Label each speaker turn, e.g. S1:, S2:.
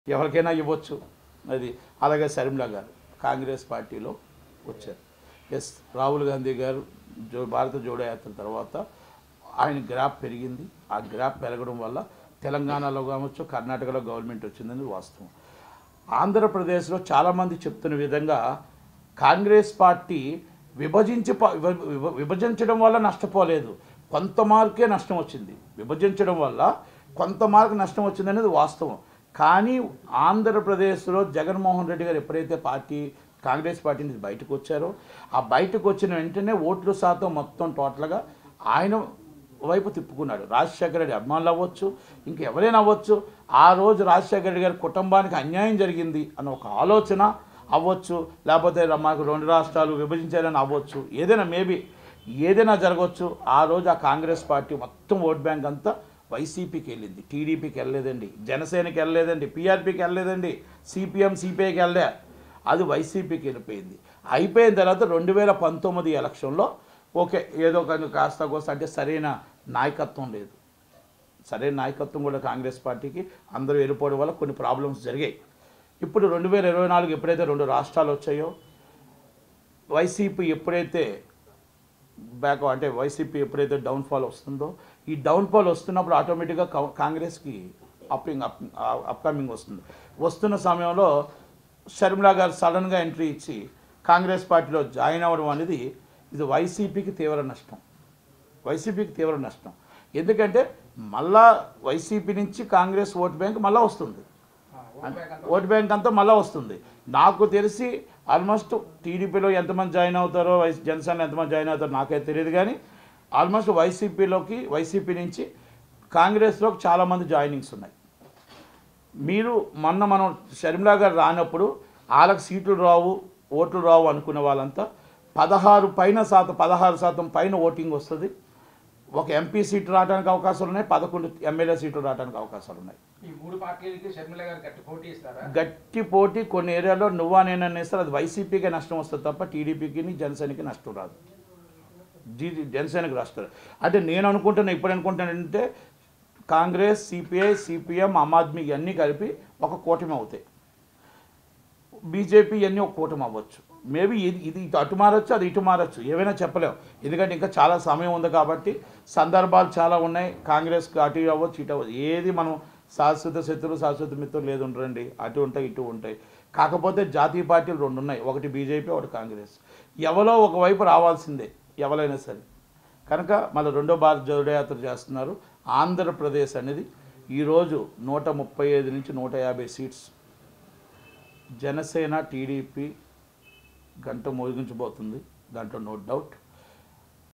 S1: ఎవరికైనా ఇవ్వచ్చు అది అలాగే శర్మిల గారు కాంగ్రెస్ పార్టీలో వచ్చారు ఎస్ రాహుల్ గాంధీ గారు జో భారత జోడో యాత్ర తర్వాత ఆయన గ్రాఫ్ పెరిగింది ఆ గ్రాఫ్ పెరగడం వల్ల తెలంగాణలో కావచ్చు కర్ణాటకలో గవర్నమెంట్ వచ్చిందని వాస్తవం ఆంధ్రప్రదేశ్లో చాలామంది చెప్తున్న విధంగా కాంగ్రెస్ పార్టీ విభజించి ప- విభ- విభ- విభజించడం వల్ల నష్టపోలేదు కొంత మార్కే నష్టం వచ్చింది విభజించడం వల్ల కొంత మార్కు నష్టం వచ్చింది అనేది వాస్తవం కానీ ఆంధ్రప్రదేశ్లో జగన్మోహన్ రెడ్డి గారు ఎప్పుడైతే పార్టీ కాంగ్రెస్ పార్టీ నుంచి బయటకు వచ్చారో ఆ బయటకు వచ్చిన వెంటనే ఓట్ల శాతం మొత్తం టోటల్గా ఆయన వైపు తిప్పుకున్నాడు రాజశేఖర రెడ్డి అభిమానులు అవ్వచ్చు ఇంకెవరైనా అవ్వచ్చు ఆ రోజు రాజశేఖర రెడ్డి గారి కుటుంబానికి అన్యాయం జరిగింది అన్న ఒక ఆలోచన అవ్వచ్చు లేకపోతే మాకు రెండు రాష్ట్రాలు విభజించాలని అవ్వచ్చు ఏదైనా మేబీ ఏదైనా జరగవచ్చు ఆ రోజు ఆ కాంగ్రెస్ పార్టీ మొత్తం ఓట్ బ్యాంక్ అంతా వైసీపీకి వెళ్ళింది టీడీపీకి వెళ్ళలేదండి జనసేనకి వెళ్ళలేదండి పీఆర్పీకి వెళ్ళలేదండి సిపిఎం సిపిఐకి వెళ్ళలే అది వైసీపీకి వెళ్ళిపోయింది అయిపోయిన తర్వాత రెండు వేల పంతొమ్మిది ఎలక్షన్లో ఓకే ఏదో కొంచెం కాస్త కోస్త అంటే సరైన నాయకత్వం లేదు సరైన నాయకత్వం కూడా కాంగ్రెస్ పార్టీకి అందరూ వెళ్ళిపోవడం వల్ల కొన్ని ప్రాబ్లమ్స్ జరిగాయి ఇప్పుడు రెండు వేల ఇరవై నాలుగు ఎప్పుడైతే రెండు రాష్ట్రాలు వచ్చాయో వైసీపీ ఎప్పుడైతే బ్యాక్ అంటే వైసీపీ ఎప్పుడైతే డౌన్ఫాల్ వస్తుందో ఈ డౌన్ఫాల్ వస్తున్నప్పుడు ఆటోమేటిక్గా కా- కాంగ్రెస్కి అప్పింగ్ అప్ అప్కమింగ్ వస్తుంది వస్తున్న సమయంలో షర్మిలా గారు సడన్గా ఎంట్రీ ఇచ్చి కాంగ్రెస్ పార్టీలో జాయిన్ అవ్వడం అనేది ఇది వైసీపీకి తీవ్ర నష్టం వైసీపీకి తీవ్ర నష్టం ఎందుకంటే మళ్ళా వైసీపీ నుంచి కాంగ్రెస్ ఓట్ బ్యాంక్ మళ్ళా వస్తుంది ఓట్ బ్యాంక్ అంతా మళ్ళీ వస్తుంది నాకు తెలిసి ఆల్మోస్ట్ టీడీపీలో ఎంతమంది జాయిన్ అవుతారో వైస్ జనసేన ఎంతమంది జాయిన్ అవుతారో నాకైతే తెలియదు కానీ ఆల్మోస్ట్ వైసీపీలోకి వైసీపీ నుంచి కాంగ్రెస్లోకి చాలామంది జాయినింగ్స్ ఉన్నాయి మీరు మొన్న మనం షర్మిలా గారు రానప్పుడు వాళ్ళకి సీట్లు రావు ఓట్లు రావు అనుకున్న వాళ్ళంతా పదహారు పైన శాతం పదహారు శాతం పైన ఓటింగ్ వస్తుంది ఒక ఎంపీ సీటు రావడానికి అవకాశాలు ఉన్నాయి పదకొండు ఎమ్మెల్యే సీట్లు రావడానికి అవకాశాలు ఉన్నాయి
S2: ఈ మూడు పార్టీలకి షర్మిల గారు గట్టి పోటీ ఇస్తారా
S1: గట్టి పోటీ కొన్ని ఏరియాలో నువ్వా నేను అనేస్తారు అది వైసీపీకే నష్టం వస్తుంది తప్ప టీడీపీకి జనసేనకి నష్టం రాదు జీ జనసేనకి రాస్తారు అంటే నేను అనుకుంటున్నా ఇప్పుడు అనుకుంటానంటే కాంగ్రెస్ సిపిఐ సిపిఎం ఆమ్ ఆద్మీ ఇవన్నీ కలిపి ఒక కూటమి అవుతాయి బీజేపీ ఇవన్నీ ఒక కూటమి అవ్వచ్చు మేబీ ఇది ఇది ఇటు అటు మారచ్చు అది ఇటు మారచ్చు ఏమైనా చెప్పలేం ఎందుకంటే ఇంకా చాలా సమయం ఉంది కాబట్టి సందర్భాలు చాలా ఉన్నాయి కాంగ్రెస్కి అటు అవ్వచ్చు ఇటు అవ్వచ్చు ఏది మనం శాశ్వత శత్రువు శాశ్వత మిత్రులు లేదు ఉండరండి అటు ఉంటాయి ఇటు ఉంటాయి కాకపోతే జాతీయ పార్టీలు రెండు ఉన్నాయి ఒకటి బీజేపీ ఒకటి కాంగ్రెస్ ఎవరో ఒకవైపు రావాల్సిందే ఎవరైనా సరే కనుక మళ్ళీ రెండో భారత్ జోడయాత్ర చేస్తున్నారు ఆంధ్రప్రదేశ్ అనేది ఈరోజు నూట ముప్పై ఐదు నుంచి నూట యాభై సీట్స్ జనసేన టీడీపీ గంట మోగించబోతుంది దాంట్లో నో డౌట్